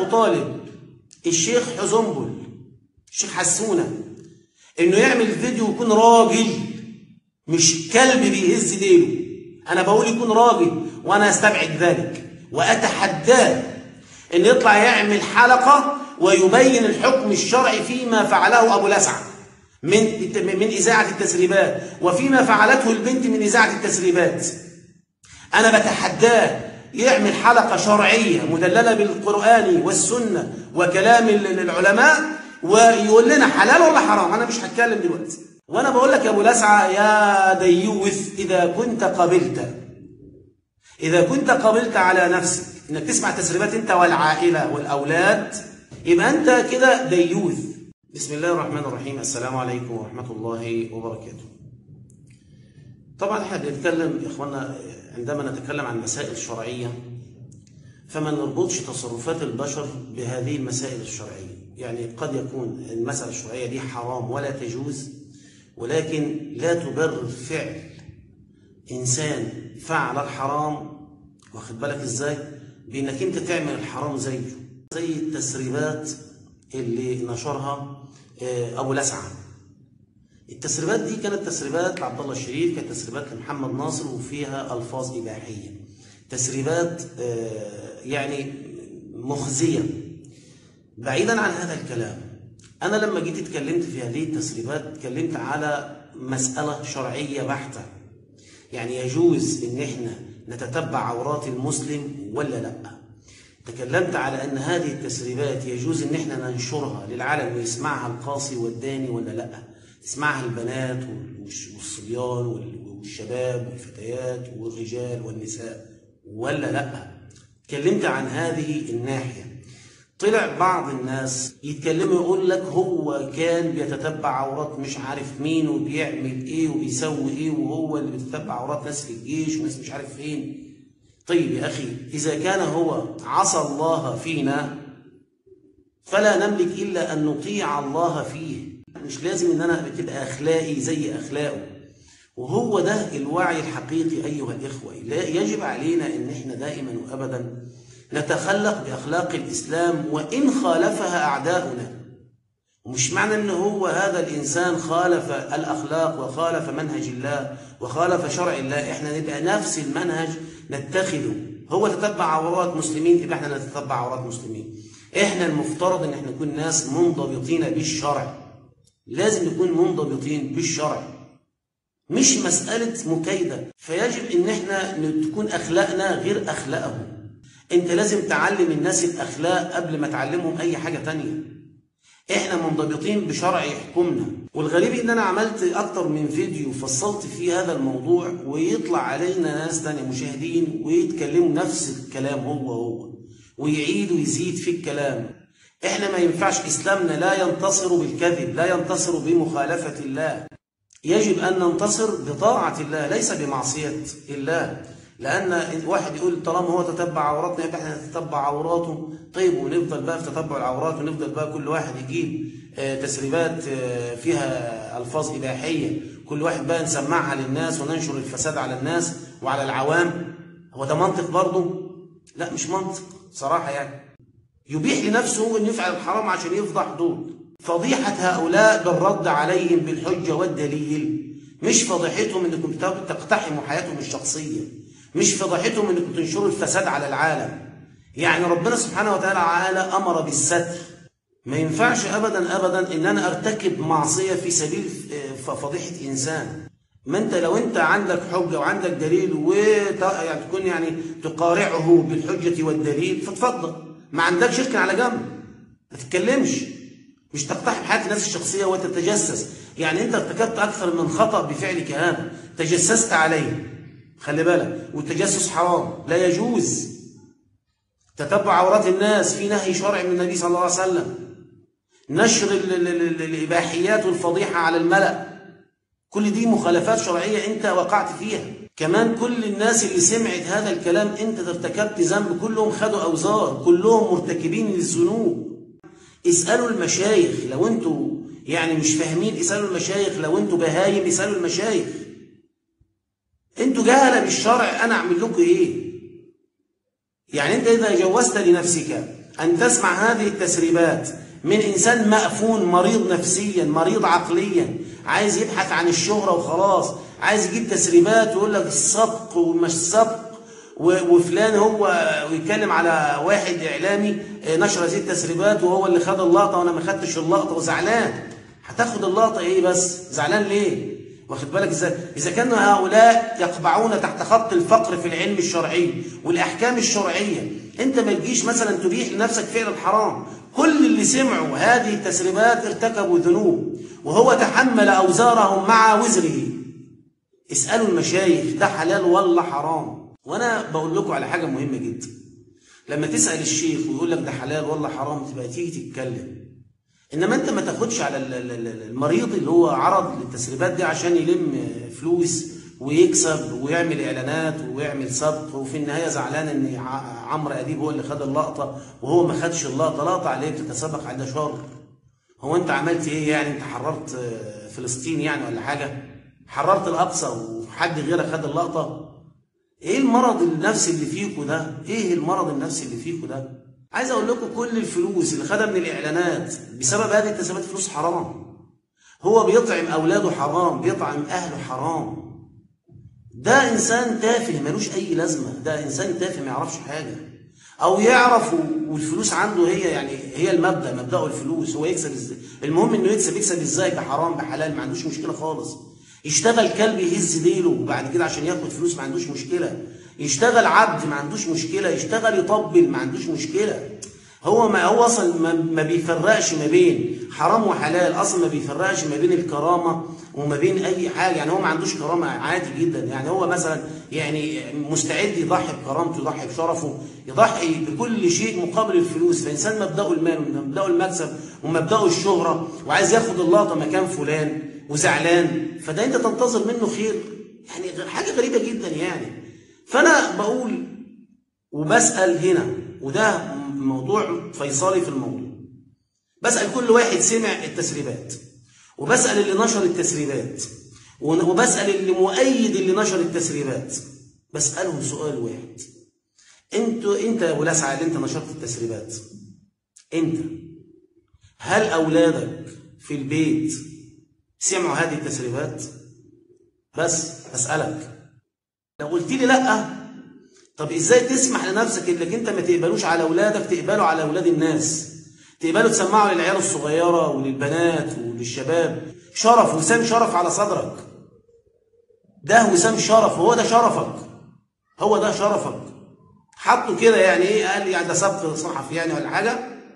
طالب الشيخ حزنبل الشيخ حسونة انه يعمل فيديو يكون راجل مش كلب بيهز ديله انا بقول يكون راجل وانا استبعد ذلك واتحداه ان يطلع يعمل حلقة ويبين الحكم الشرعي فيما فعله ابو لسعة من من اذاعة التسريبات وفيما فعلته البنت من اذاعة التسريبات انا بتحداه يعمل حلقة شرعية مدللة بالقرآن والسنة وكلام العلماء ويقول لنا حلال ولا حرام أنا مش هتكلم دلوقتي وأنا بقول لك يا أبو لسعى يا ديوث إذا كنت قبلت إذا كنت قبلت على نفسك إنك تسمع تسريبات أنت والعائلة والأولاد يبقى أنت كده ديوث بسم الله الرحمن الرحيم السلام عليكم ورحمة الله وبركاته طبعا احنا بنتكلم يا اخوانا عندما نتكلم عن مسائل شرعيه فما نربطش تصرفات البشر بهذه المسائل الشرعيه يعني قد يكون المساله الشرعيه دي حرام ولا تجوز ولكن لا تبرر فعل انسان فعل الحرام واخد بالك ازاي بانك انت تعمل الحرام زيه زي التسريبات اللي نشرها ابو لسعه التسريبات دي كانت تسريبات لعبد الله الشريف كانت تسريبات لمحمد ناصر وفيها الفاظ اباحيه تسريبات يعني مخزيه بعيدا عن هذا الكلام انا لما جيت اتكلمت في هذه التسريبات اتكلمت على مساله شرعيه بحته يعني يجوز ان احنا نتتبع عورات المسلم ولا لا تكلمت على ان هذه التسريبات يجوز ان احنا ننشرها للعالم ويسمعها القاصي والداني ولا لا تسمعها البنات والصبيان والشباب والفتيات والرجال والنساء ولا لا اتكلمت عن هذه الناحية طلع بعض الناس يتكلموا يقول لك هو كان بيتتبع عورات مش عارف مين وبيعمل ايه وبيسوي ايه وهو اللي بيتتبع عورات ناس في الجيش وناس مش عارف فين طيب يا أخي إذا كان هو عصى الله فينا فلا نملك إلا أن نطيع الله فيه مش لازم ان انا تبقى اخلاقي زي اخلاقه وهو ده الوعي الحقيقي ايها الاخوه لا يجب علينا ان احنا دائما وابدا نتخلق باخلاق الاسلام وان خالفها اعداؤنا ومش معنى ان هو هذا الانسان خالف الاخلاق وخالف منهج الله وخالف شرع الله احنا نبقى نفس المنهج نتخذه هو تتبع عورات مسلمين يبقى احنا نتتبع عورات مسلمين احنا المفترض ان احنا نكون ناس منضبطين بالشرع لازم نكون منضبطين بالشرع مش مسألة مكايدة فيجب ان احنا تكون اخلاقنا غير اخلاقهم انت لازم تعلم الناس الاخلاق قبل ما تعلمهم اي حاجة تانية احنا منضبطين بشرع يحكمنا والغريب ان انا عملت اكتر من فيديو فصلت فيه هذا الموضوع ويطلع علينا ناس تانية مشاهدين ويتكلموا نفس الكلام هو هو ويعيد ويزيد في الكلام احنا ما ينفعش اسلامنا لا ينتصر بالكذب لا ينتصر بمخالفة الله يجب ان ننتصر بطاعة الله ليس بمعصية الله لان واحد يقول طالما هو تتبع عوراتنا يبقى احنا نتتبع عوراته طيب ونفضل بقى في تتبع العورات ونفضل بقى كل واحد يجيب تسريبات فيها الفاظ اباحيه كل واحد بقى نسمعها للناس وننشر الفساد على الناس وعلى العوام هو ده منطق برضه لا مش منطق صراحه يعني يبيح لنفسه أن يفعل الحرام عشان يفضح دول فضيحة هؤلاء بالرد عليهم بالحجة والدليل مش فضيحتهم أنكم تقتحموا حياتهم الشخصية مش فضيحتهم أنكم تنشروا الفساد على العالم يعني ربنا سبحانه وتعالى أمر بالستر ما ينفعش أبدا أبدا أن أنا أرتكب معصية في سبيل فضيحة إنسان ما أنت لو أنت عندك حجة وعندك دليل وتكون يعني تقارعه بالحجة والدليل فتفضل ما عندكش اركن على جنب ما تتكلمش مش تقتحم حياه الناس الشخصيه وتتجسس يعني انت ارتكبت اكثر من خطا بفعلك هذا تجسست عليه خلي بالك والتجسس حرام لا يجوز تتبع عورات الناس في نهي شرعي من النبي صلى الله عليه وسلم نشر الاباحيات والفضيحه على الملأ كل دي مخالفات شرعيه انت وقعت فيها كمان كل الناس اللي سمعت هذا الكلام انت ارتكبت ذنب كلهم خدوا اوزار كلهم مرتكبين للذنوب اسالوا المشايخ لو انتوا يعني مش فاهمين اسالوا المشايخ لو انتوا بهايم اسالوا المشايخ انتوا جهله بالشرع انا اعمل لكم ايه يعني انت اذا جوزت لنفسك أن تسمع هذه التسريبات من إنسان مأفون مريض نفسيا مريض عقليا عايز يبحث عن الشهرة وخلاص عايز يجيب تسريبات ويقول لك السبق ومش سبق وفلان هو ويتكلم على واحد إعلامي نشر هذه التسريبات وهو اللي خد اللقطة وأنا ما خدتش اللقطة وزعلان هتاخد اللقطة إيه بس زعلان ليه واخد بالك ازاي اذا كانوا هؤلاء يقبعون تحت خط الفقر في العلم الشرعي والاحكام الشرعيه انت ما تجيش مثلا تبيح لنفسك فعل الحرام كل اللي سمعوا هذه التسريبات ارتكبوا ذنوب وهو تحمل اوزارهم مع وزره اسالوا المشايخ ده حلال ولا حرام وانا بقول لكم على حاجه مهمه جدا لما تسال الشيخ ويقول لك ده حلال ولا حرام تبقى تيجي تتكلم انما انت ما تاخدش على المريض اللي هو عرض للتسريبات دي عشان يلم فلوس ويكسب ويعمل اعلانات ويعمل سبق وفي النهايه زعلان ان عمرو اديب هو اللي خد اللقطه وهو ما خدش اللقطه لقطه عليه بتتسابق على شر هو انت عملت ايه يعني انت حررت فلسطين يعني ولا حاجه حررت الاقصى وحد غيرك خد اللقطه ايه المرض النفسي اللي فيكوا ده ايه المرض النفسي اللي فيكوا ده عايز اقول لكم كل الفلوس اللي خدها من الاعلانات بسبب هذه التسريبات فلوس حرام هو بيطعم اولاده حرام بيطعم اهله حرام ده انسان تافه ملوش اي لازمه ده انسان تافه ما يعرفش حاجه او يعرف والفلوس عنده هي يعني هي المبدا مبداه الفلوس هو يكسب ازاي المهم انه يكسب يكسب ازاي بحرام بحلال ما عندوش مشكله خالص يشتغل كلب يهز ديله وبعد كده عشان ياخد فلوس ما عندوش مشكله يشتغل عبد ما عندوش مشكله يشتغل يطبل ما عندوش مشكله هو ما هو اصلا ما بيفرقش ما بين حرام وحلال اصلا ما بيفرقش ما بين الكرامه وما بين اي حاجه يعني هو ما عندوش كرامه عادي جدا يعني هو مثلا يعني مستعد يضحي بكرامته يضحي بشرفه يضحي بكل شيء مقابل الفلوس فانسان مبداه المال ومبداه المكسب ومبداه الشهره وعايز ياخد اللقطه مكان فلان وزعلان فده انت تنتظر منه خير يعني حاجه غريبه جدا يعني فانا بقول وبسال هنا وده موضوع فيصلي في الموضوع بسأل كل واحد سمع التسريبات وبسأل اللي نشر التسريبات وبسأل اللي مؤيد اللي نشر التسريبات بسألهم سؤال واحد انت انت يا ابو لسعى اللي انت نشرت التسريبات انت هل اولادك في البيت سمعوا هذه التسريبات بس اسالك لو قلت لي لا طب ازاي تسمح لنفسك انك انت ما تقبلوش على اولادك تقبله على اولاد الناس تقبله تسمعه للعيال الصغيره وللبنات وللشباب شرف وسام شرف على صدرك ده وسام شرف هو ده شرفك هو ده شرفك حطه كده يعني ايه قال لي يعني ده سبق صحفي يعني ولا حاجه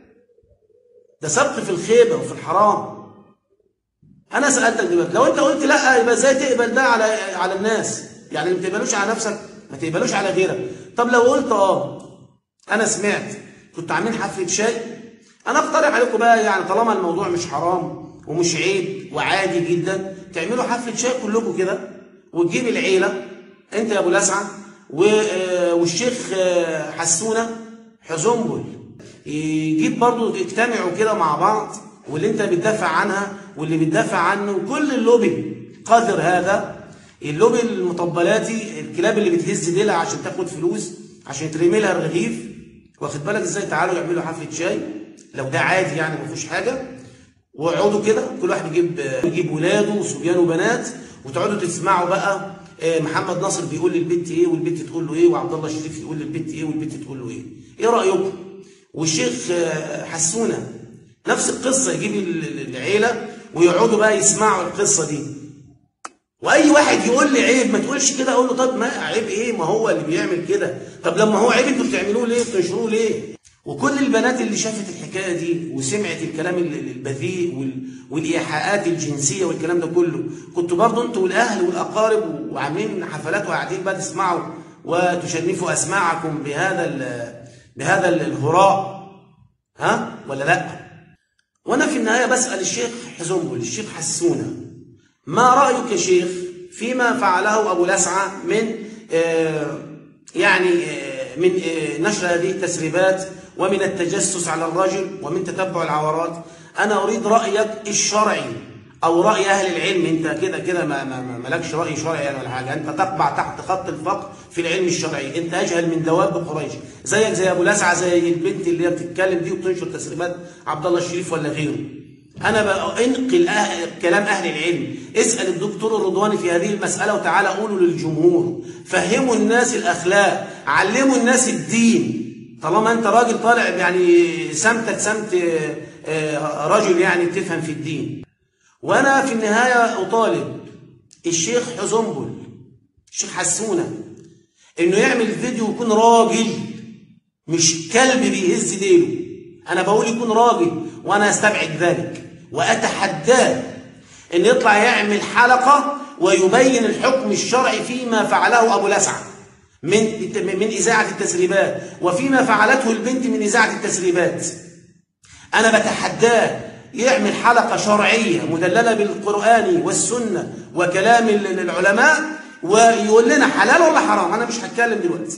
ده سبق في الخيبه وفي الحرام انا سالتك دلوقتي لو انت قلت لا يبقى ازاي تقبل ده على على الناس يعني ما تقبلوش على نفسك ما تقبلوش على غيرك طب لو قلت اه انا سمعت كنت عاملين حفله شاي انا اقترح عليكم بقى يعني طالما الموضوع مش حرام ومش عيب وعادي جدا تعملوا حفله شاي كلكم كده وتجيب العيله انت يا ابو لسعه والشيخ حسونه حزنبل يجيب برضو اجتمعوا كده مع بعض واللي انت بتدافع عنها واللي بتدافع عنه كل اللوبي قادر هذا اللوبي المطبلاتي الكلاب اللي بتهز ديلها عشان تاخد فلوس عشان ترمي لها الرغيف واخد بالك ازاي تعالوا يعملوا حفله شاي لو ده عادي يعني ما فيهوش حاجه واقعدوا كده كل واحد يجيب يجيب ولاده وصبيان وبنات وتقعدوا تسمعوا بقى محمد ناصر بيقول للبنت ايه والبنت تقول له ايه وعبد الله الشريف يقول للبنت ايه والبنت تقول له ايه ايه رايكم والشيخ حسونه نفس القصه يجيب العيله ويقعدوا بقى يسمعوا القصه دي واي واحد يقول لي عيب ما تقولش كده اقول له طب ما عيب ايه ما هو اللي بيعمل كده طب لما هو عيب انتوا بتعملوه ليه بتنشروه ليه وكل البنات اللي شافت الحكايه دي وسمعت الكلام البذيء والايحاءات الجنسيه والكلام ده كله كنتوا برضه انتوا والاهل والاقارب وعاملين حفلات وقاعدين بقى تسمعوا وتشنفوا اسماعكم بهذا بهذا الهراء ها ولا لا وانا في النهايه بسال الشيخ حزنبل الشيخ حسونه ما رايك يا شيخ فيما فعله ابو لسعه من آه يعني آه من آه نشر هذه التسريبات ومن التجسس على الرجل ومن تتبع العورات أنا أريد رأيك الشرعي او راي اهل العلم انت كده كده ما ما ما- مالكش راي شرعي يعني ولا حاجه انت تقبع تحت خط الفقر في العلم الشرعي انت اجهل من دواب قريش زيك زي ابو لسعه زي البنت اللي هي بتتكلم دي وبتنشر تسريبات عبد الله الشريف ولا غيره انا بقى انقل أهل كلام اهل العلم اسال الدكتور الرضواني في هذه المساله وتعالى قولوا للجمهور فهموا الناس الاخلاق علموا الناس الدين طالما انت راجل طالع يعني سمتك سمت آه، آه، رجل يعني بتفهم في الدين وانا في النهايه اطالب الشيخ حزنبل الشيخ حسونه انه يعمل فيديو يكون راجل مش كلب بيهز ديله انا بقول يكون راجل وانا استبعد ذلك واتحداه ان يطلع يعمل حلقه ويبين الحكم الشرعي فيما فعله ابو لسعه من من اذاعه التسريبات وفيما فعلته البنت من اذاعه التسريبات أنا بتحداه يعمل حلقة شرعية مدللة بالقرآن والسنة وكلام ال- ال- العلماء ويقول لنا حلال ولا حرام أنا مش هتكلم دلوقتي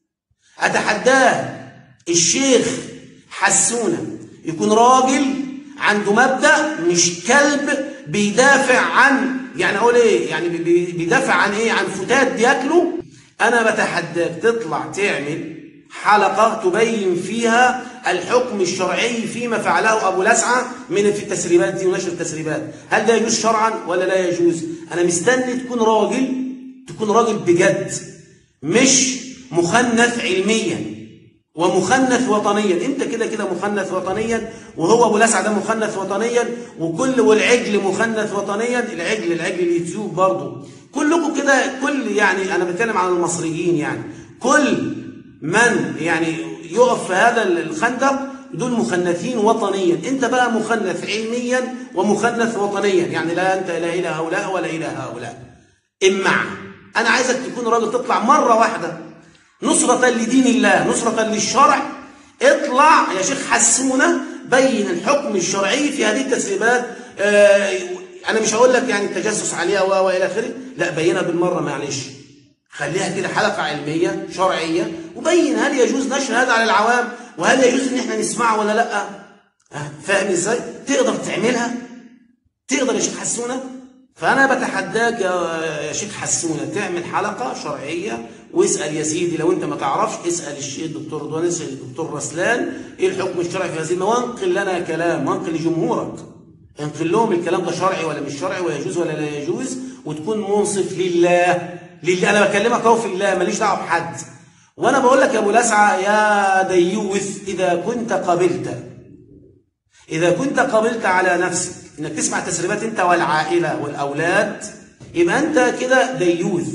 أتحداه الشيخ حسونة يكون راجل عنده مبدأ مش كلب بيدافع عن يعني أقول إيه يعني بي- بي- بيدافع عن إيه عن فتات بياكله أنا بتحداك تطلع تعمل حلقة تبين فيها الحكم الشرعي فيما فعله أبو لسعة من في التسريبات دي ونشر التسريبات هل ده يجوز شرعا ولا لا يجوز أنا مستني تكون راجل تكون راجل بجد مش مخنث علميا ومخنث وطنيا انت كده كده مخنث وطنيا وهو ابو لسعه ده مخنث وطنيا وكل والعجل مخنث وطنيا العجل العجل اليوتيوب برضه كلكم كده كل يعني انا بتكلم عن المصريين يعني كل من يعني يقف في هذا الخندق دول مخنثين وطنيا انت بقى مخنث علميا ومخنث وطنيا يعني لا انت لا الى هؤلاء ولا الى هؤلاء امع انا عايزك تكون راجل تطلع مره واحده نصرة لدين الله نصرة للشرع اطلع يا شيخ حسونة بين الحكم الشرعي في هذه التسريبات آه انا مش هقول لك يعني التجسس عليها و والى اخره لا بينها بالمره معلش خليها كده حلقه علميه شرعيه وبين هل يجوز نشر هذا على العوام وهل يجوز ان احنا نسمعه ولا لا آه، فاهم ازاي تقدر تعملها تقدر يا شيخ حسونه فانا بتحداك يا يا شيخ حسونه تعمل حلقه شرعيه واسال يا سيدي لو انت ما تعرفش اسال الشيخ الدكتور رضوان اسال الدكتور رسلان ايه الحكم الشرعي في هذه المواد وانقل لنا كلام وانقل لجمهورك انقل لهم الكلام ده شرعي ولا مش شرعي ويجوز ولا لا يجوز وتكون منصف لله لله انا بكلمك اهو في الله ماليش دعوه بحد وانا بقول لك يا ابو لسعه يا ديوث اذا كنت قبلت إذا كنت قبلت على نفسك إنك تسمع تسريبات أنت والعائلة والأولاد يبقى أنت كده ديوث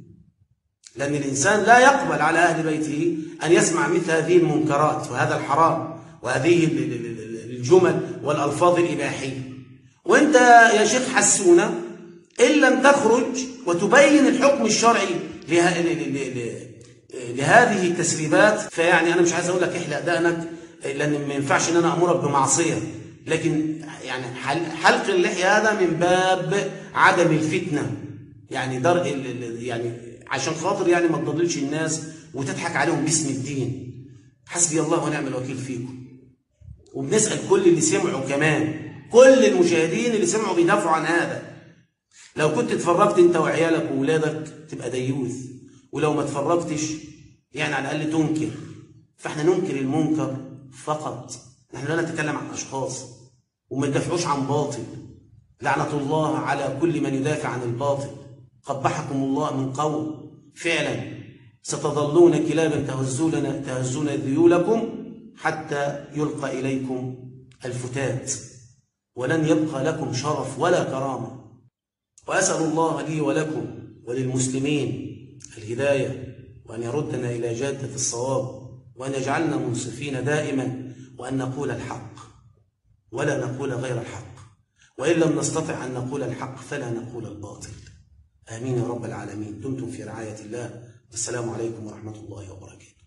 لأن الإنسان لا يقبل على أهل بيته أن يسمع مثل هذه المنكرات وهذا الحرام وهذه ال- ال- ال- الجمل والألفاظ الإباحية وأنت يا شيخ حسونة إن لم تخرج وتبين الحكم الشرعي له- ل- ل- ل- لهذه التسريبات فيعني أنا مش عايز أقول لك احلق دقنك لأن ما ينفعش إن أنا أمرك بمعصية لكن يعني حل- حلق اللحية هذا من باب عدم الفتنة يعني درء ال- ال- يعني عشان خاطر يعني ما تضللش الناس وتضحك عليهم باسم الدين حسبي الله ونعم الوكيل فيكم وبنسأل كل اللي سمعوا كمان كل المشاهدين اللي سمعوا بيدافعوا عن هذا لو كنت اتفرجت انت وعيالك وولادك تبقى ديوث ولو ما اتفرجتش يعني على الاقل تنكر فاحنا ننكر المنكر فقط نحن لا نتكلم عن اشخاص وما ندافعوش عن باطل لعنة الله على كل من يدافع عن الباطل قبحكم الله من قوم فعلا ستظلون كلابا تهزون تهزون ذيولكم حتى يلقى إليكم الفتات ولن يبقى لكم شرف ولا كرامة وأسأل الله لي ولكم وللمسلمين الهداية وأن يردنا إلى جادة الصواب وأن يجعلنا منصفين دائما وأن نقول الحق ولا نقول غير الحق وإن لم نستطع أن نقول الحق فلا نقول الباطل آمين يا رب العالمين دمتم في رعاية الله والسلام عليكم ورحمة الله وبركاته